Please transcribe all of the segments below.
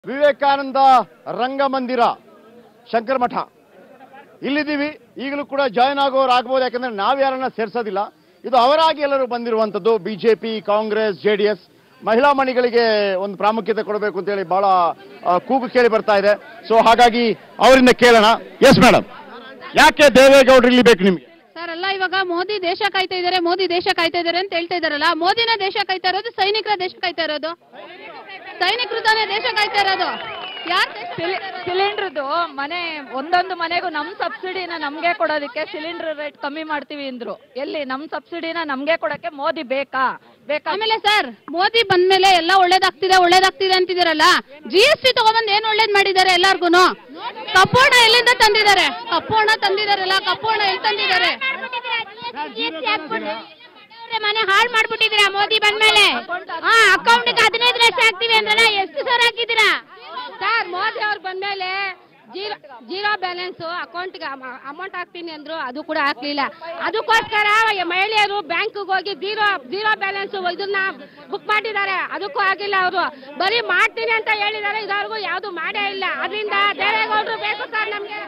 ವಿವೇಕಾನಂದ ರಂಗಮಂದಿರ ಶಂಕರ ಮಠ ಇಲ್ಲಿದ್ದೀವಿ ಈಗಲೂ ಕೂಡ ಜಾಯ್ನ್ ಆಗೋರು ಆಗ್ಬೋದು ಯಾಕಂದ್ರೆ ನಾವು ಯಾರನ್ನ ಸೇರ್ಸೋದಿಲ್ಲ ಇದು ಅವರಾಗಿ ಎಲ್ಲರೂ ಬಂದಿರುವಂಥದ್ದು BJP Congress J D S ಮಹಿಳಾ ಮಣಿಗಳಿಗೆ ಒಂದು ಪ್ರಾಮುಖ್ಯತೆ ಕೊಡಬೇಕು ಅಂತೇಳಿ ಬಹಳ ಆ, ಕೂಗು ಕೇಳಿ ಬರ್ತಾ ಇದೆ ಸೊ ಹಾಗಾಗಿ ಅವರಿಂದ ಕೇಳೋಣ ಎಸ್ ಮೇಡಮ್ ಯಾಕೆ ದೇವೇಗೌಡರು ಇಲ್ಲಿ ಬೇಕು ನಿಮಗೆ ಸರ್ ಅಲ್ಲ ಇವಾಗ ಮೋದಿ ದೇಶ ಕಾಯ್ತಾ ಇದಾರೆ ಮೋದಿ ದೇಶ ಕಾಯ್ತಾ ಇದಾರೆ ಅಂತ ಹೇಳ್ತಾ ಇದಾರಲ್ಲ ಮೋದಿನ ದೇಶ ಕಾಯ್ತಾ ಇರೋದು ಸೈನಿಕರ ದೇಶ ಕಾಯ್ತಾ ಇರೋದು ಸೈನಿಕರು ತಾನೇ ದೇಶ ಕಾಯ್ತಾ ಇರೋದು ಯಾರು ಸಿಲಿಂಡ್ರದು ಮನೆ ಒಂದೊಂದು ಮನೆಗೂ ನಮ್ ಸಬ್ಸಿಡಿನ ನಮ್ಗೆ ಕೊಡೋದಕ್ಕೆ ಸಿಲಿಂಡರ್ ರೇಟ್ ಕಮ್ಮಿ ಮಾಡ್ತೀವಿ ಅಂದ್ರು ಎಲ್ಲಿ ನಮ್ ಸಬ್ಸಿಡಿನ ನಮ್ಗೆ ಕೊಡಕ್ಕೆ ಮೋದಿ ಬೇಕಾ ಬೇಕಾ ಆಮೇಲೆ ಸರ್ ಮೋದಿ ಬಂದ್ಮೇಲೆ ಎಲ್ಲ ಒಳ್ಳೇದಾಗ್ತಿದೆ ಒಳ್ಳೇದಾಗ್ತಿದೆ ಅಂತಿದಾರಲ್ಲ ಜಿ ಎಸ್ ಟಿ ತಗೊಂಬಂದ್ ಏನ್ ಒಳ್ಳೇದ್ ಮಾಡಿದ್ದಾರೆ ಎಲ್ಲಾರ್ಗುನು ಕಪ್ಪೋಣ ಎಲ್ಲಿಂದ ತಂದಿದ್ದಾರೆ ಕಪ್ಪೋಣ ತಂದಿದಾರಲ್ಲ ಕಪ್ಪೋಣ ಎಲ್ಲಿ ತಂದಿದ್ದಾರೆ ಮನೆ ಹಾಳು ಮಾಡ್ಬಿಟ್ಟಿದ್ದೀರಾ ಮೋದಿ ಬಂದ್ಮೇಲೆ ಹಾ ಅಕೌಂಟ್ಗೆ ಹದಿನೈದು ಲಕ್ಷ ಹಾಕ್ತಿವಿ ಅಂದ್ರಲ್ಲ ಎಷ್ಟು ಸಾವಿರ ಹಾಕಿದ್ದೀರಾ ಸರ್ ಮೋದಿ ಅವ್ರು ಬಂದ್ಮೇಲೆ ಜೀರೋ ಜೀರೋ ಬ್ಯಾಲೆನ್ಸ್ ಅಕೌಂಟ್ಗೆ ಅಮೌಂಟ್ ಹಾಕ್ತೀನಿ ಅಂದ್ರು ಅದು ಕೂಡ ಹಾಕ್ಲಿಲ್ಲ ಅದಕ್ಕೋಸ್ಕರ ಮಹಿಳೆಯರು ಬ್ಯಾಂಕ್ಗೆ ಹೋಗಿ ಜೀರೋ ಜೀರೋ ಬ್ಯಾಲೆನ್ಸ್ ಇದನ್ನ ಬುಕ್ ಮಾಡಿದ್ದಾರೆ ಅದಕ್ಕೂ ಆಗಿಲ್ಲ ಅವರು ಬರೀ ಮಾಡ್ತೀನಿ ಅಂತ ಹೇಳಿದ್ದಾರೆ ಇದುವರೆಗೂ ಯಾವುದು ಮಾಡೇ ಇಲ್ಲ ಅದರಿಂದ ದೇವೇಗೌಡರು ಬೇಕು ಸರ್ ನಮ್ಗೆ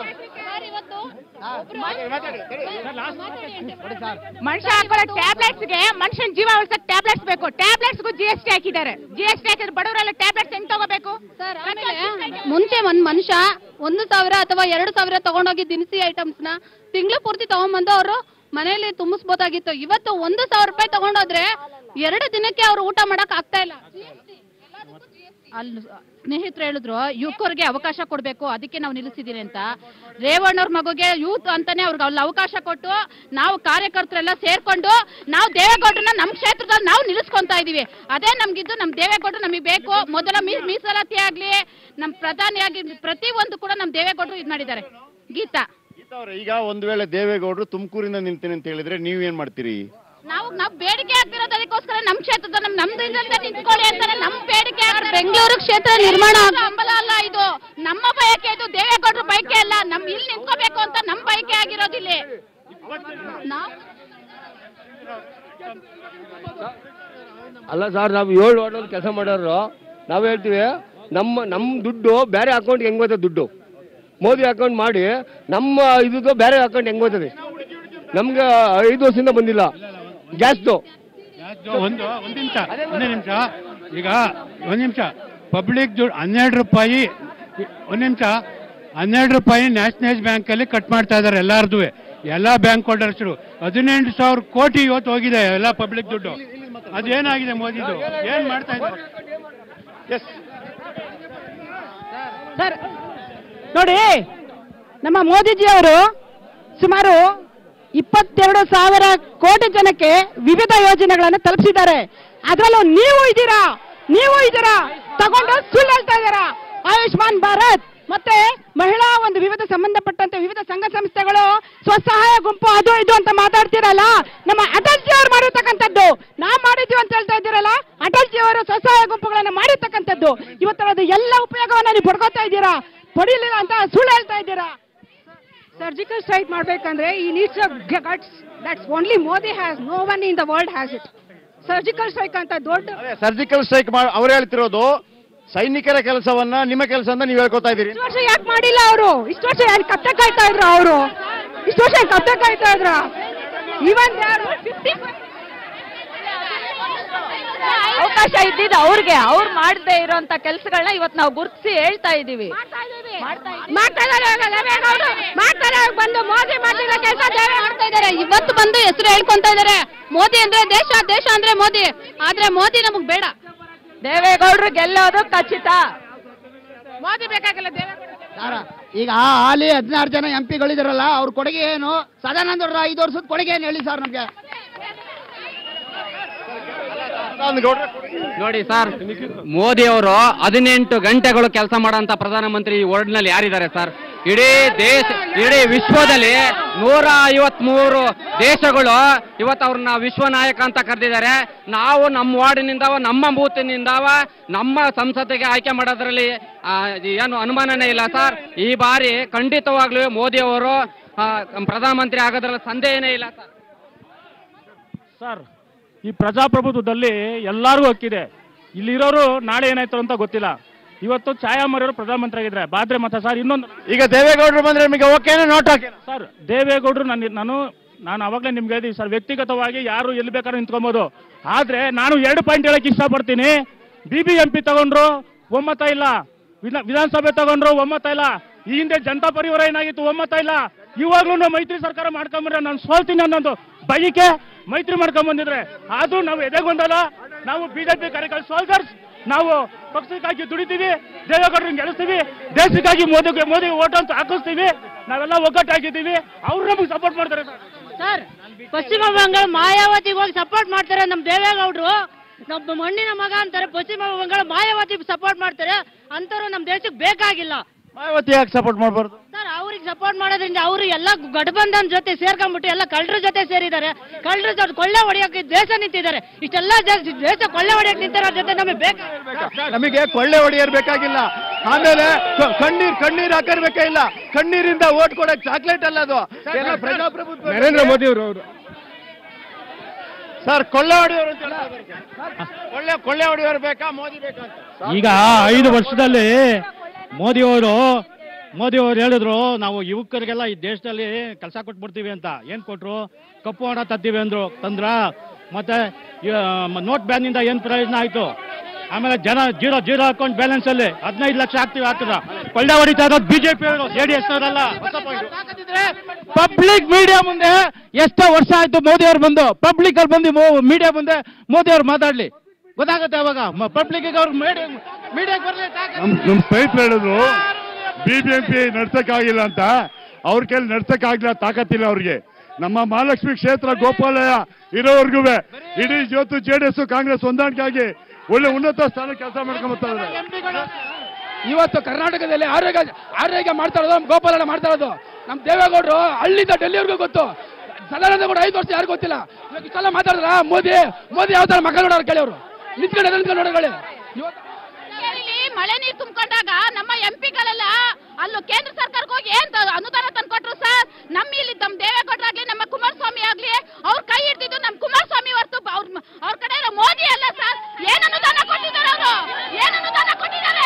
ಮನುಷ್ಯ ಹಾಕೊಳ್ಳೋ ಟ್ಯಾಬ್ಲೆಟ್ಸ್ಗೆ ಮನುಷ್ಯನ ಜೀವ ಉಳಿಸಕ್ ಟ್ಯಾಬ್ಲೆಟ್ಸ್ ಬೇಕು ಟ್ಯಾಬ್ಲೆಟ್ಸ್ಗೂ ಜಿ ಎಸ್ ಟಿ ಹಾಕಿದ್ದಾರೆ ಜಿ ಎಸ್ ಟಿ ಹಾಕಿದ್ರೆ ಬಡವರೆಲ್ಲ ಟ್ಯಾಬ್ಲೆಟ್ಸ್ ಹೆಂಗ್ ತಗೋಬೇಕು ಸರ್ ಆಮೇಲೆ ಮುಂಚೆ ಒಂದ್ ಮನುಷ್ಯ ಒಂದು ಸಾವಿರ ಅಥವಾ ಎರಡು ಸಾವಿರ ತಗೊಂಡೋಗಿ ದಿನಸಿ ಐಟಮ್ಸ್ ನ ತಿಂಗಳು ಪೂರ್ತಿ ತಗೊಂಡ್ಬಂದು ಅವರು ಮನೆಯಲ್ಲಿ ತುಂಬಿಸ್ಬೋದಾಗಿತ್ತು ಇವತ್ತು ಒಂದು ಸಾವಿರ ರೂಪಾಯಿ ತಗೊಂಡೋದ್ರೆ ಎರಡು ದಿನಕ್ಕೆ ಅವ್ರು ಊಟ ಮಾಡಕ್ ಆಗ್ತಾ ಇಲ್ಲ ಅಲ್ಲಿ ಸ್ನೇಹಿತರು ಹೇಳಿದ್ರು ಯುವಕರಿಗೆ ಅವಕಾಶ ಕೊಡಬೇಕು ಅದಕ್ಕೆ ನಾವು ನಿಲ್ಲಿಸಿದೀನಿ ಅಂತ ರೇವಣ್ಣವ್ರ ಮಗುಗೆ ಯೂತ್ ಅಂತಾನೆ ಅವ್ರಿಗೆ ಅಲ್ಲಿ ಅವಕಾಶ ಕೊಟ್ಟು ನಾವು ಕಾರ್ಯಕರ್ತರೆಲ್ಲ ಸೇರ್ಕೊಂಡು ನಾವು ದೇವೇಗೌಡರನ್ನ ನಮ್ಮ ಕ್ಷೇತ್ರದಲ್ಲಿ ನಾವು ನಿಲ್ಲಿಸ್ಕೊಂತಾ ಇದೀವಿ ಅದೇ ನಮ್ಗಿದ್ದು ನಮ್ಮ ದೇವೇಗೌಡರು ನಮಗೆ ಬೇಕು ಮೊದಲ ಮೀ ಮೀಸಲಾತಿ ಆಗ್ಲಿ ನಮ್ಮ ಪ್ರಧಾನಿಯಾಗಿ ಪ್ರತಿ ಒಂದು ಕೂಡ ನಮ್ಮ ದೇವೇಗೌಡರು ಇದು ಮಾಡಿದ್ದಾರೆ ಗೀತಾ ಗೀತಾ ಅವ್ರೆ, ಈಗ ಒಂದು ವೇಳೆ ದೇವೇಗೌಡರು ತುಮಕೂರಿಂದ ನಿಲ್ತೀನಿ ಅಂತ ಹೇಳಿದ್ರೆ ನೀವು ಏನ್ ಮಾಡ್ತೀರಿ ನಾವು ನಾವು ಬೇಡಿಕೆ ಆಗ್ತಿರೋದು ಅದಕ್ಕೋಸ್ಕರ ನಮ್ಮ ಕ್ಷೇತ್ರದ ನಮ್ ನಮ್ದ್ರಿಂದ ನಿಂತ್ಕೊಳ್ಳಿ ಅಂತಾನೆ ನಮ್ಮ ಬೇಡಿಕೆ ಬೆಂಗಳೂರು ಕ್ಷೇತ್ರ ನಿರ್ಮಾಣ ಹಂಬಲ ಅಲ್ಲ ಇದು ನಮ್ಮ ಬಯಕೆ ಇದು ದೇವೇಗೌಡರ ಬಯಕೆ ಅಲ್ಲ ನಮ್ ಇಲ್ಲಿ ನಿಂತ್ಕೋಬೇಕು ಅಂತ ನಮ್ಮ ಬಯಕೆ ಆಗಿರೋದಿಲ್ಲ ನಾವು ಅಲ್ಲ ಸರ್ ನಾವು ಏಳು ವಾರ್ಡಲ್ಲಿ ಕೆಲಸ ಮಾಡೋರು ನಾವು ಹೇಳ್ತೀವಿ ನಮ್ಮ ನಮ್ಮ ದುಡ್ಡು ಬೇರೆ ಅಕೌಂಟ್ಗೆ ಹೆಂಗೆ ಹೋಗ್ತದೆ ದುಡ್ಡು ಮೋದಿ ಅಕೌಂಟ್ ಮಾಡಿ ನಮ್ಮ ಇದ್ದು ಬೇರೆ ಅಕೌಂಟ್ ಹೆಂಗೆ ಹೋಗ್ತದೆ ನಮ್ಗೆ ಐದು ವರ್ಷದಿಂದ ಬಂದಿಲ್ಲ ಗ್ಯಾಸ್ದು ಒಂದು ಒಂದು ನಿಮಿಷ ಒಂದು ನಿಮಿಷ ಈಗ ಒಂದು ನಿಮಿಷ ಪಬ್ಲಿಕ್ ದುಡ್ಡು ಹನ್ನೆರಡು ರೂಪಾಯಿ ಒಂದು ನಿಮಿಷ ಹನ್ನೆರಡು ರೂಪಾಯಿ ನ್ಯಾಷನಲೈಸ್ ಬ್ಯಾಂಕಲ್ಲಿ ಕಟ್ ಮಾಡ್ತಾ ಇದ್ದಾರೆ ಎಲ್ಲಾರ್ದು ಎಲ್ಲ ಬ್ಯಾಂಕ್ ಹೋಲ್ಡರ್ಸ್ರು ಹದಿನೆಂಟು ಸಾವಿರ ಕೋಟಿ ಇವತ್ತು ಹೋಗಿದೆ ಎಲ್ಲ ಪಬ್ಲಿಕ್ ದುಡ್ಡು ಅದೇನಾಗಿದೆ ಮೋದಿದು ಏನ್ ಮಾಡ್ತಾ ಇದ್ದಾರೆ ಎಸ್ ಸರ್ ನೋಡಿ ನಮ್ಮ ಮೋದಿಜಿ ಅವರು ಸುಮಾರು ಇಪ್ಪತ್ತೆರಡು ಸಾವಿರ ಕೋಟಿ ಜನಕ್ಕೆ ವಿವಿಧ ಯೋಜನೆಗಳನ್ನು ತಲುಪಿಸಿದ್ದಾರೆ ಅದರಲ್ಲೂ ನೀವು ಇದ್ದೀರಾ ನೀವು ಇದ್ದೀರಾ ತಗೊಂಡು ಸುಳ್ಳು ಹೇಳ್ತಾ ಇದ್ದೀರಾ ಆಯುಷ್ಮಾನ್ ಭಾರತ್ ಮತ್ತೆ ಮಹಿಳಾ ಒಂದು ವಿವಿಧ ಸಂಬಂಧಪಟ್ಟಂತೆ ವಿವಿಧ ಸಂಘ ಸಂಸ್ಥೆಗಳು ಸ್ವಸಹಾಯ ಗುಂಪು ಅದು ಇದು ಅಂತ ಮಾತಾಡ್ತಿರಲ್ಲ ನಮ್ಮ ಅಟಲ್ಜಿ ಅವರು ಮಾಡಿರ್ತಕ್ಕಂಥದ್ದು ನಾವ್ ಮಾಡಿದ್ವಿ ಅಂತ ಹೇಳ್ತಾ ಇದ್ದೀರಲ್ಲ ಅಟಲ್ಜಿ ಅವರು ಸ್ವಸಹಾಯ ಗುಂಪುಗಳನ್ನ ಮಾಡಿರ್ತಕ್ಕಂಥದ್ದು ಇವತ್ತು ಅದು ಎಲ್ಲ ಉಪಯೋಗವನ್ನ ನೀವು ಪಡ್ಕೋತಾ ಇದ್ದೀರಾ ಪಡೀಲಿಲ್ಲ ಅಂತ ಸುಳ್ಳು ಹೇಳ್ತಾ ಇದ್ದೀರಾ ಸರ್ಜಿಕಲ್ ಸ್ಟ್ರೈಕ್ ಮಾಡ್ಬೇಕಂದ್ರೆ he needs guts that's only Modi has no one in the world has it surgical strike ಅಂತ ದೊಡ್ಡ ಸರ್ಜಿಕಲ್ ಸ್ಟ್ರೈಕ್ ಅವ್ರು ಹೇಳ್ತಿರೋದು ಸೈನಿಕರ ಕೆಲಸವನ್ನ ನಿಮ್ಮ ಕೆಲಸ ಅಂತ ನೀವು ಹೇಳ್ಕೊತಾ ಇದ್ದೀರಿ ಇಷ್ಟು ವರ್ಷ ಯಾಕೆ ಮಾಡಿಲ್ಲ ಅವರು ಇಷ್ಟು ವರ್ಷ ಯಾರು ಕತ್ತೆ ಕಾಯ್ತಾ ಇದ್ರು ಅವರು ಇಷ್ಟು ವರ್ಷ ಯಾಕ್ ಕತ್ತೆ ಕಾಯ್ತಾ ಇದ್ರ ಇವನ್ ಯಾರು ಅವಕಾಶ ಇದ್ದಿದ್ದು ಅವ್ರಿಗೆ ಅವ್ರು ಮಾಡದೆ ಇರೋಂತ ಕೆಲಸಗಳನ್ನ ಇವತ್ತು ನಾವು ಗುರುತಿಸಿ ಹೇಳ್ತಾ ಇದೀವಿ ಮಾಡ್ತಾ ಇದ್ದಾರೆ ಮಾಡ್ತಾರೆ ಬಂದು ಮೋದಿ ಮಾಡಿದ ಕೆಲಸ ಮಾಡ್ತಾ ಇದ್ದಾರೆ ಇವತ್ತು ಬಂದು ಹೆಸರು ಹೇಳ್ಕೊಂತ ಇದ್ದಾರೆ ಮೋದಿ ಅಂದ್ರೆ ದೇಶ ದೇಶ ಅಂದ್ರೆ ಮೋದಿ ಆದ್ರೆ ಮೋದಿ ನಮಗ್ ಬೇಡ ದೇವೇಗೌಡರು ಗೆಲ್ಲೋದು ಖಚಿತ ಮೋದಿ ಬೇಕಾಗಿಲ್ಲ ದೇವೇಗೌಡ ಈಗ ಹಾಲಿ ಹದಿನಾರು ಜನ ಎಂ ಪಿಗಳಿದಾರಲ್ಲ ಅವ್ರ ಕೊಡುಗೆ ಏನು ಸದಾನಂದ ಅವ್ರ ಐದು ವರ್ಷದ ಕೊಡುಗೆ ಏನು ಹೇಳಿ ಸರ್ ನಮ್ಗೆ ನೋಡಿ ಸರ್ ಮೋದಿ ಅವರು ಹದಿನೆಂಟು ಗಂಟೆಗಳು ಕೆಲಸ ಮಾಡೋಂಥ ಪ್ರಧಾನಮಂತ್ರಿ ಈ ವರ್ಲ್ಡ್ ನಲ್ಲಿ ಯಾರಿದ್ದಾರೆ ಸರ್ ಇಡೀ ದೇಶ ಇಡೀ ವಿಶ್ವದಲ್ಲಿ ನೂರ ಐವತ್ಮೂರು ದೇಶಗಳು ಇವತ್ತು ಅವ್ರನ್ನ ವಿಶ್ವ ನಾಯಕ ಅಂತ ಕರೆದಿದ್ದಾರೆ ನಾವು ನಮ್ಮ ವಾರ್ಡಿನಿಂದವ ನಮ್ಮ ಬೂತಿನಿಂದವ ನಮ್ಮ ಸಂಸತ್ತಿಗೆ ಆಯ್ಕೆ ಮಾಡೋದ್ರಲ್ಲಿ ಆ, ಏನು ಅನುಮಾನನೇ ಇಲ್ಲ ಸರ್ ಈ ಬಾರಿ ಖಂಡಿತವಾಗ್ಲೂ ಮೋದಿ ಅವರು ಆ, ಪ್ರಧಾನಮಂತ್ರಿ ಆಗೋದ್ರಲ್ಲಿ ಸಂದೇಹನೇ ಇಲ್ಲ ಸರ್ ಸರ್ ಈ ಪ್ರಜಾಪ್ರಭುತ್ವದಲ್ಲಿ ಎಲ್ಲರಿಗೂ ಹಕ್ಕಿದೆ ಇಲ್ಲಿರೋರು ನಾಳೆ ಏನಾಯ್ತು ಅಂತ ಗೊತ್ತಿಲ್ಲ ಇವತ್ತು ಛಾಯಾ ಮರೆಯವರು ಪ್ರಧಾನಮಂತ್ರಿ ಆಗಿದ್ರೆ ಬಾದ್ರೆ ಮತ ಸರ್ ಇನ್ನೊಂದು ಈಗ ದೇವೇಗೌಡರು ಬಂದ್ರೆ ನಿಮಗೆ ಓಕೆನಾ ನೋಟ್ ಹಾಕಿ ಸರ್ ದೇವೇಗೌಡರು ನಾನು ನಾನು ನಾನು ಅವಾಗಲೇ ನಿಮ್ಗೆ ಹೇಳಿದೀನಿ ಸರ್ ವ್ಯಕ್ತಿಗತವಾಗಿ ಯಾರು ಎಲ್ಲಿ ಬೇಕಾದ್ರೂ ನಿಂತ್ಕೊಬೋದು ಆದ್ರೆ ನಾನು ಎರಡು ಪಾಯಿಂಟ್ ಹೇಳಕ್ ಇಷ್ಟಪಡ್ತೀನಿ ಬಿ ಬಿ ಎಂ ಪಿ ತಗೊಂಡ್ರು ಒಮ್ಮತ ಇಲ್ಲ ವಿಧಾನ ವಿಧಾನಸಭೆ ತಗೊಂಡ್ರು ಒಮ್ಮತ ಇಲ್ಲ ಈ ಹಿಂದೆ ಜನತಾ ಪರಿವಾರ ಏನಾಗಿತ್ತು ಒಮ್ಮತ ಇಲ್ಲ ಇವಾಗ್ಲೂ ನಾವು ಮೈತ್ರಿ ಸರ್ಕಾರ ಮಾಡ್ಕೊಂಬಂದ್ರೆ ನಾನು ಸೋಲ್ತೀನಿ ಅನ್ನೋದು ಬೈಕೆ ಮೈತ್ರಿ ಮಾಡ್ಕೊಂಬಂದಿದ್ರೆ ಅದು ನಾವು ಎದೆಗೊಂಡಲ್ಲ ನಾವು ಬಿಜೆಪಿ ಕಾರ್ಯಕರ್ತ ಸೋಲ್ಜರ್ಸ್ ನಾವು ಪಕ್ಷಕ್ಕಾಗಿ ದುಡಿತೀವಿ ದೇವೇಗೌಡರನ್ನ ಗೆಲ್ಲಿಸ್ತೀವಿ ದೇಶಕ್ಕಾಗಿ ಮೋದಿಗೆ ಮೋದಿ ಓಟ್ ಅಂತ ಹಾಕಿಸ್ತೀವಿ ನಾವೆಲ್ಲ ಒಗ್ಗಟ್ಟಾಗಿದ್ದೀವಿ ಅವ್ರು ನಮಗೆ ಸಪೋರ್ಟ್ ಮಾಡ್ತಾರೆ ಸರ್ ಸರ್ ಪಶ್ಚಿಮ ಬಂಗಾಳ ಮಾಯಾವತಿಗೆ ಹೋಗಿ ಸಪೋರ್ಟ್ ಮಾಡ್ತಾರೆ ನಮ್ಮ ದೇವೇಗೌಡರು ನಮ್ಮ ಮಣ್ಣಿನ ಮಗ ಅಂತಾರೆ ಪಶ್ಚಿಮ ಬಂಗಾಳ ಮಾಯಾವತಿ ಸಪೋರ್ಟ್ ಮಾಡ್ತಾರೆ ಅಂತವ್ರು ನಮ್ಮ ದೇಶಕ್ಕೆ ಬೇಕಾಗಿಲ್ಲ ಮಾಯಾವತಿ ಯಾಕೆ ಸಪೋರ್ಟ್ ಮಾಡಬಾರ್ದು ಸರ್ ಅವ್ರಿಗೆ ಸಪೋರ್ಟ್ ಮಾಡೋದ್ರಿಂದ ಅವರು ಎಲ್ಲ ಗಠಬಂಧನ್ ಜೊತೆ ಸೇರ್ಕೊಂಡ್ಬಿಟ್ಟು ಎಲ್ಲ ಕಳ್ಳರ ಜೊತೆ ಸೇರಿದ್ದಾರೆ ಕಳ್ಳರ ಜೊತೆ ಕೊಳ್ಳೆ ಹೊಡೆಯೋಕೆ ದೇಶ ನಿಂತಿದ್ದಾರೆ ಇಷ್ಟೆಲ್ಲ ದೇಶ ದೇಶ ಕೊಳ್ಳೆ ಹೊಡೆಯಕ್ಕೆ ನಿಂತಿರೋ ಜೊತೆ ನಮಗೆ ಬೇಕಾಗಿಲ್ಲ ನಮಗೆ ಕೊಳ್ಳೆ ಹೊಡೆಯರ್ ಬೇಕಾಗಿಲ್ಲ ಆಮೇಲೆ ಕ- ಕಣ್ಣೀರ್ ಕಣ್ಣೀರ್ ಹಾಕರ್ ಬೇಕಾಗಿಲ್ಲ ಕಣ್ಣೀರಿಂದ ಓಟ್ ಕೊಡಕ್ ಚಾಕ್ಲೇಟ್ ಅಲ್ಲ ಅದು ಎಲ್ಲ ಪ್ರಜಾಪ್ರಭುತ್ವ ನರೇಂದ್ರ ಮೋದಿ ಅವರು ಅವರು ಸರ್ ಕೊಳ್ಳೆ ಹೊಡೆಯೋರು ಅಂತ ಹೇಳ್ತಾ ಇದ್ದಾರೆ. ಕೊಳ್ಳೆ ಕೊಳ್ಳೆ ಹೊಡೆಯೋರು ಬೇಕಾ ಮೋದಿ ಬೇಕಾ ಅಂತ ಈಗ ಐದು ವರ್ಷದಲ್ಲಿ ಮೋದಿಯವರು ಮೋದಿಯವರು ಹೇಳಿದ್ರು ನಾವು ಯುವಕರಿಗೆಲ್ಲ ಈ ದೇಶದಲ್ಲಿ ಕೆಲಸ ಕೊಟ್ಬಿಡ್ತೀವಿ ಅಂತ ಏನು ಕೊಟ್ರು ಕಪ್ಪು ಹಣ ತತ್ತೀವಿ ಅಂದ್ರು ತಂದ್ರ ಮತ್ತೆ ನೋಟ್ ಬ್ಯಾನಿಂದ ಏನು ಪ್ರಯೋಜನ ಆಯಿತು ಆಮೇಲೆ ಜನ ಜೀರೋ ಜೀರೋ ಅಕೌಂಟ್ ಬ್ಯಾಲೆನ್ಸ್ ಅಲ್ಲಿ ಹದಿನೈದು ಲಕ್ಷ ಹಾಕ್ತೀವಿ ಹಾಕಿದ್ರ ಕೊಳ್ಳೆ ಹೊಡಿತಾ ಇರೋದು ಬಿಜೆಪಿ ಅವರು ಜೆ ಡಿ ಎಸ್ ಅವರಲ್ಲ ಪಬ್ಲಿಕ್ ಮೀಡಿಯಾ ಮುಂದೆ ಎಷ್ಟೋ ವರ್ಷ ಆಯ್ತು ಮೋದಿ ಅವ್ರು ಬಂದು ಪಬ್ಲಿಕ್ ಅಲ್ಲಿ ಬಂದು ಮೀಡಿಯಾ ಮುಂದೆ ಮೋದಿ ಅವ್ರು ಮಾತಾಡ್ಲಿ ಗೊತ್ತಾಗುತ್ತೆ ಅವಾಗ ಪಬ್ಲಿಕ್ ಅವ್ರು ಮೀಡಿಯಾಗೆ ಬರಲಿ ನಮ್ ನಮ್ ಸ್ನೇಹಿತರು ಹೇಳಿದ್ರು ಬಿಬಿಎಂಪಿ ನಡ್ಸಕ್ಕಾಗಿಲ್ಲ ಅಂತ ಅವ್ರ ಕೈಲಿ ನಡ್ಸಕ್ಕಾಗಿಲ್ಲ ತಾಕತ್ತಿಲ್ಲ ಅವ್ರಿಗೆ ನಮ್ಮ ಮಹಾಲಕ್ಷ್ಮಿ ಕ್ಷೇತ್ರ ಗೋಪಾಲಯ ಇರೋವರೆಗೂ ಇಡೀ ಇವತ್ತು ಜೆ ಡಿ ಎಸ್ ಕಾಂಗ್ರೆಸ್ ಹೊಂದಾಣಿಕೆ ಆಗಿ ಒಳ್ಳೆ ಉನ್ನತ ಸ್ಥಾನ ಕೆಲಸ ಮಾಡ್ಕೊಂಡ್ ಬರ್ತಾ ಇದ್ದಾರೆ ಇವತ್ತು ಕರ್ನಾಟಕದಲ್ಲಿ ಆರೋಗ್ಯ ಆರೋಗ್ಯ ಮಾಡ್ತಾ ಇರೋದು ನಮ್ಮ ಗೋಪಾಲನ ಮಾಡ್ತಾ ಇರೋದು ನಮ್ಮ ದೇವೇಗೌಡರು ಹಳ್ಳಿಯಿಂದ ಡೆಲ್ಲಿವರೆಗೂ ಗೊತ್ತು ಸದಾನಂದ ಕೂಡ ಐದು ವರ್ಷ ಯಾರು ಗೊತ್ತಿಲ್ಲ ಇವಾಗ ಇಷ್ಟೆಲ್ಲ ಮಾತಾಡಿದ್ರ ಮೋದಿ ಮೋದಿ ಯಾವ ತರ ಮಕ್ಕಳು ನೋಡೋರು ಕೇಳಿ ಅವರು ನಿಂತ್ಕೊಂಡು ನಿಂತ್ಕೊಂಡು ನೋಡೋರು ಹೇಳಿ ಇಲ್ಲಿ ಮಳೆ ನೀರು ತುಂಬಿಕೊಂಡಾಗ ನಮ್ಮ ಎಂ ಪಿಗಳೆಲ್ಲ ಅಲ್ಲೂ ಕೇಂದ್ರ ಸರ್ಕಾರಕ್ಕೆ ಹೋಗಿ ಏನ್ ತ- ಅನುದಾನ ತಂದ್ಕೊಟ್ರು ಸರ್ ನಮ್ಮ ಇಲ್ಲಿ ನಮ್ಮ ದೇವೇಗೌಡರಾಗ್ಲಿ ನಮ್ಮ ಕುಮಾರಸ್ವಾಮಿ ಆಗ್ಲಿ ಅವ್ರ ಕೈ ಹಿಡ್ದಿದ್ದು ನಮ್ಮ ಕುಮಾರಸ್ವಾಮಿ ಹೊರತು ಅವ್ರ ಅವ್ರ ಕಡೆ ಇರೋ ಮೋದಿ ಅಲ್ಲ ಸರ್ ಏನ್ ಅನುದಾನ ಕೊಟ್ಟಿದ್ದಾರೆ ಅವರು ಏನ್ ಅನುದಾನ ಕೊಟ್ಟಿದ್ದಾರೆ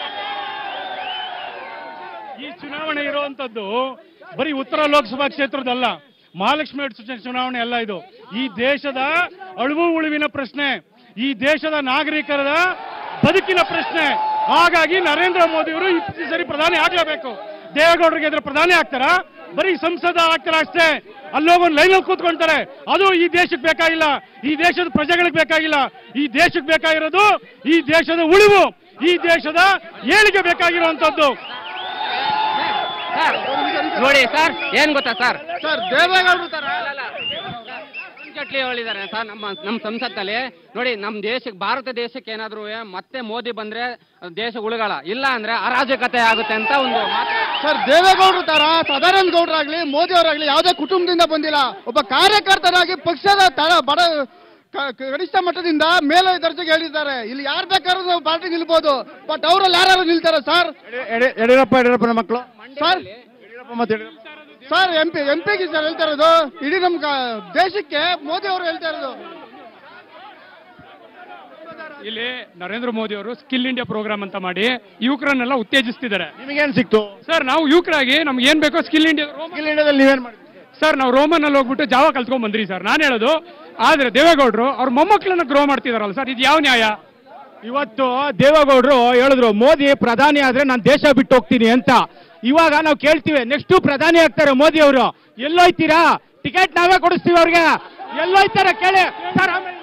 ಈ ಚುನಾವಣೆ ಇರುವಂತದ್ದು ಬರೀ ಉತ್ತರ ಲೋಕಸಭಾ ಕ್ಷೇತ್ರದಲ್ಲ ಮಹಾಲಕ್ಷ್ಮಿ ಅಡ್ಸ ಚುನಾವಣೆ ಅಲ್ಲ ಇದು ಈ ದೇಶದ ಅಳುವು ಉಳುವಿನ ಪ್ರಶ್ನೆ ಈ ದೇಶದ ನಾಗರಿಕರ ಬದುಕಿನ ಪ್ರಶ್ನೆ ಹಾಗಾಗಿ ನರೇಂದ್ರ ಮೋದಿ ಅವರು ಈ ಸರಿ ಪ್ರಧಾನಿ ಆಗ್ಲೇಬೇಕು ದೇವೇಗೌಡರಿಗೆ ಇದ್ರೆ ಪ್ರಧಾನಿ ಆಗ್ತಾರ ಬರೀ ಸಂಸದ ಆಗ್ತಾರ ಅಷ್ಟೇ ಅಲ್ಲೋಗಿ ಒಂದು ಲೈನಲ್ಲಿ ಕೂತ್ಕೊಂತಾರೆ ಅದು ಈ ದೇಶಕ್ಕೆ ಬೇಕಾಗಿಲ್ಲ ಈ ದೇಶದ ಪ್ರಜೆಗಳಿಗೆ ಬೇಕಾಗಿಲ್ಲ ಈ ದೇಶಕ್ಕೆ ಬೇಕಾಗಿರೋದು ಈ ದೇಶದ ಉಳಿವು ಈ ದೇಶದ ಏಳಿಗೆ ಬೇಕಾಗಿರುವಂತದ್ದು ನೋಡಿ ಸರ್ ಏನ್ ಗೊತ್ತಾ ಸರ್ ಸರ್ ದೇವೇಗೌಡರು ತರ ಜಟ್ಲಿ ಹೇಳಿದ್ದಾರೆ ಸರ್ ನಮ್ಮ ನಮ್ಮ ಸಂಸತ್ತಲ್ಲಿ ನೋಡಿ ನಮ್ಮ ದೇಶಕ್ಕೆ ಭಾರತ ದೇಶಕ್ಕೆ ಏನಾದ್ರು ಮತ್ತೆ ಮೋದಿ ಬಂದ್ರೆ ದೇಶ ಉಳುಗಾಳ ಇಲ್ಲ ಅಂದ್ರೆ ಅರಾಜಕತೆ ಆಗುತ್ತೆ ಅಂತ ಒಂದು ಮಾತು ಸರ್ ದೇವೇಗೌಡರು ತರ ಸದಾನಂದ ಗೌಡರಾಗ್ಲಿ ಮೋದಿ ಅವರಾಗ್ಲಿ ಯಾವುದೇ ಕುಟುಂಬದಿಂದ ಬಂದಿಲ್ಲ ಒಬ್ಬ ಕಾರ್ಯಕರ್ತರಾಗಿ ಪಕ್ಷದ ತಳ ಬಡ ಕ- ಕನಿಷ್ಠ ಮಟ್ಟದಿಂದ ಮೇಲ ದರ್ಜೆಗೆ ಹೇಳಿದ್ದಾರೆ ಇಲ್ಲಿ ಯಾರು ಬೇಕಾದ್ರೂ ನಾವು ಪಾರ್ಟಿ ನಿಲ್ಬೋದು ಬಟ್ ಅವರಲ್ಲಿ ಯಾರು ನಿಲ್ತಾರೆ ಸರ್ ಯಡಿ- ಯಡಿಯೂರಪ್ಪ ಯಡಿಯೂರಪ್ಪನ ಮಕ್ಕಳು ಸರ್ ಯಡಿಯೂರಪ್ಪ ಮತ್ತೆ Yediyurappa sir M P M ಪಿಗೆ ಸರ್ ಹೇಳ್ತಾ ಇರೋದು ಇಡೀ ನಮ್ಮ ಕ- ದೇಶಕ್ಕೆ ಮೋದಿ ಅವರು ಹೇಳ್ತಾ ಇರೋದು ಇಲ್ಲಿ ನರೇಂದ್ರ ಮೋದಿ ಅವರು ಸ್ಕಿಲ್ ಇಂಡಿಯಾ ಪ್ರೋಗ್ರಾಮ್ ಅಂತ ಮಾಡಿ ಯುವಕರನ್ನೆಲ್ಲ ಉತ್ತೇಜಿಸ್ತಿದ್ದಾರೆ ನಿಮಗೇನ್ ಸಿಕ್ತು ಸರ್ ನಾವು ಯುವಕರಾಗಿ ನಮ್ಗೆ ಏನ್ ಬೇಕೋ ಸ್ಕಿಲ್ ಇಂಡಿಯಾ ಸ್ಕಿಲ್ ಇಂಡಿಯಾದಲ್ಲಿ ನೀವೇನ್ ಮಾಡಿದ್ರಿ ಸರ್ ನಾವು ರೋಮನ್ ಅಲ್ಲಿ ಹೋಗ್ಬಿಟ್ಟು ಜಾವ ಕಲ್ತ್ಕೊಂಡ್ ಬಂದ್ರಿ ಸರ್ ನಾನು ಹೇಳೋದು ಆದ್ರೆ ದೇವೇಗೌಡರು ಅವ್ರ ಮೊಮ್ಮಕ್ಕಳನ್ನ ಗ್ರೋ ಮಾಡ್ತಿದಾರಲ್ಲ ಸರ್ ಇದು ಯಾವ ನ್ಯಾಯ ಇವತ್ತು ದೇವೇಗೌಡರು ಹೇಳಿದ್ರು ಮೋದಿ ಪ್ರಧಾನಿ ಆದ್ರೆ ನಾನು ದೇಶ ಬಿಟ್ಟು ಹೋಗ್ತೀನಿ ಅಂತ ಇವಾಗ ನಾವು ಕೇಳ್ತೀವಿ ನೆಕ್ಸ್ಟ್ ಪ್ರಧಾನಿ ಆಗ್ತಾರೆ ಮೋದಿ ಅವರು ಎಲ್ಲೋಯ್ತೀರಾ ಟಿಕೆಟ್ ನಾವೇ ಕೊಡಿಸ್ತೀವಿ ಅವ್ರಿಗೆ ಎಲ್ಲೋಯ್ತಾರೆ ಕೇಳಿ ಸರ್ ಆಮೇಲೆ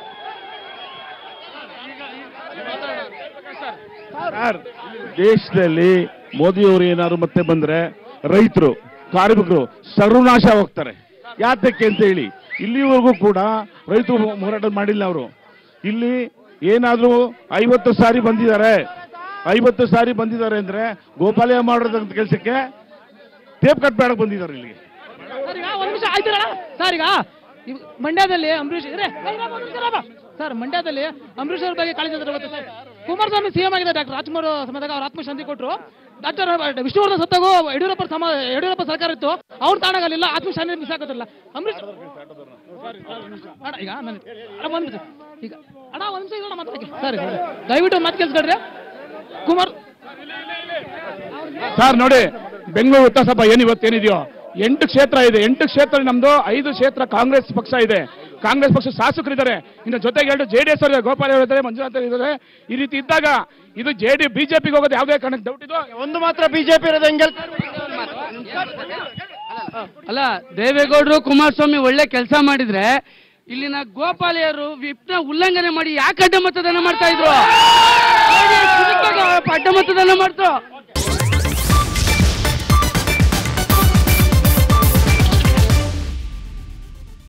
ಸರ್ ದೇಶದಲ್ಲಿ ಮೋದಿಯವರು ಏನಾದ್ರು ಮತ್ತೆ ಬಂದ್ರೆ ರೈತರು ಕಾರ್ಮಿಕರು ಸರ್ವನಾಶ ಹೋಗ್ತಾರೆ ಯಾತಕ್ಕೆ ಅಂತ ಹೇಳಿ ಇಲ್ಲಿವರೆಗೂ ಕೂಡ ರೈತರು ಹೋರಾಟ ಮಾಡಿಲ್ಲ ಅವರು ಇಲ್ಲಿ ಏನಾದ್ರೂ ಐವತ್ತು ಸಾರಿ ಬಂದಿದ್ದಾರೆ ಐವತ್ತು ಸಾರಿ ಬಂದಿದ್ದಾರೆ ಅಂದ್ರೆ ಗೋಪಾಲಯ ಮಾಡೋದಂತ ಕೆಲಸಕ್ಕೆ ಟೇಪ್ ಕಟ್ ಮಾಡಕ್ ಬಂದಿದ್ದಾರೆ ಇಲ್ಲಿಗೆ ಸರ್ ಈಗ ಒಂದು ನಿಮಿಷ ಆಯ್ತಿರಲ್ಲ ಸರ್ ಈಗ ಇವ್- ಮಂಡ್ಯದಲ್ಲಿ ಅಂಬರೀಷ್ ಇದ್ರೆ ಸರ್ ಮಂಡ್ಯದಲ್ಲಿ ಅಂಬರೀಷ್ ಅವ್ರ ಬಗ್ಗೆ ಕಾಳಜಿ ಇದ್ರೆ ಗೊತ್ತಾ ಸರ್ ಕುಮಾರಸ್ವಾಮಿ ಸಿಎಂ ಆಗಿದೆ ಡಾಕ್ಟರ್ ರಾಜ್ಕುಮಾರ್ ಸಮೇತ ಅವ್ರ ಆತ್ಮಶಾಂತಿ ಕೊಟ್ಟರು ಡಾಕ್ಟರ್ ವಿಷ್ಣುವರ್ಧನ್ ಸತ್ತಾಗೂ ಯಡಿಯೂರಪ್ಪ ಸಮ ಯಡಿಯೂರಪ್ಪ ಸರ್ಕಾರ ಇತ್ತು ಅವ್ರು ತಾಣಗಲಿಲ್ಲ ಆತ್ಮಶಾಂತಿ ಮಿಸ್ ಆಗೋದಿಲ್ಲ ಅಂಬರೀಷ್ ಅಣ್ಣ ಈಗ ನಾನು ಅಣ್ಣ ಒಂದು ನಿಮಿಷ ಈಗ ಅಣ್ಣ ಒಂದು ನಿಮಿಷ ಇರೋಣ ಮಾತಾಡಕ್ಕೆ ಸರ್ ದಯವಿಟ್ಟು ಮಾತು ಕೇಳಿಸ್ಕೊಡ್ರಿ ಕುಮಾರ್ ಸರ್ ನೋಡಿ ಬೆಂಗಳೂರು ಉತ್ತಸಭಾ ಏನು ಇವತ್ತೇನಿದೆಯೋ ಎಂಟು ಕ್ಷೇತ್ರ ಇದೆ ಎಂಟು ಕ್ಷೇತ್ರ ನಮ್ದು ಐದು ಕ್ಷೇತ್ರ ಕಾಂಗ್ರೆಸ್ ಪಕ್ಷ ಇದೆ ಕಾಂಗ್ರೆಸ್ ಪಕ್ಷ ಶಾಸಕರಿದ್ದಾರೆ ಇನ್ನು ಜೊತೆಗೆ ಎರಡು ಜೆ ಡಿ ಎಸ್ ಅವರು ಗೋಪಾಲ್ ಅವರು ಇದ್ದಾರೆ ಮಂಜುನಾಥ್ ಅವರು ಇದ್ದಾರೆ ಈ ರೀತಿ ಇದ್ದಾಗ ಇದು ಜೆ ಡಿ ಬಿಜೆಪಿಗೆ ಹೋಗೋದು ಯಾವುದೇ ಕಾರಣಕ್ಕೆ ಡೌಟ್ ಇದು ಒಂದು ಮಾತ್ರ ಬಿಜೆಪಿ ಇರೋದು ಹೆಂಗೆ ಅಲ್ಲ ದೇವೇಗೌಡರು ಕುಮಾರಸ್ವಾಮಿ ಒಳ್ಳೆ ಕೆಲಸ ಮಾಡಿದ್ರೆ ಇಲ್ಲಿನ ಗೋಪಾಲಿಯರು ವಿಪ್ನ ಉಲ್ಲಂಘನೆ ಮಾಡಿ ಯಾಕೆ ಅಡ್ಡ ಮತದಾನ ಮಾಡ್ತಾ ಇದ್ರು ನೋಡಿ, ಕುದುಕ್ವಾಗ ಅಡ್ಡ ಮತದಾನ ಮಾಡ್ತು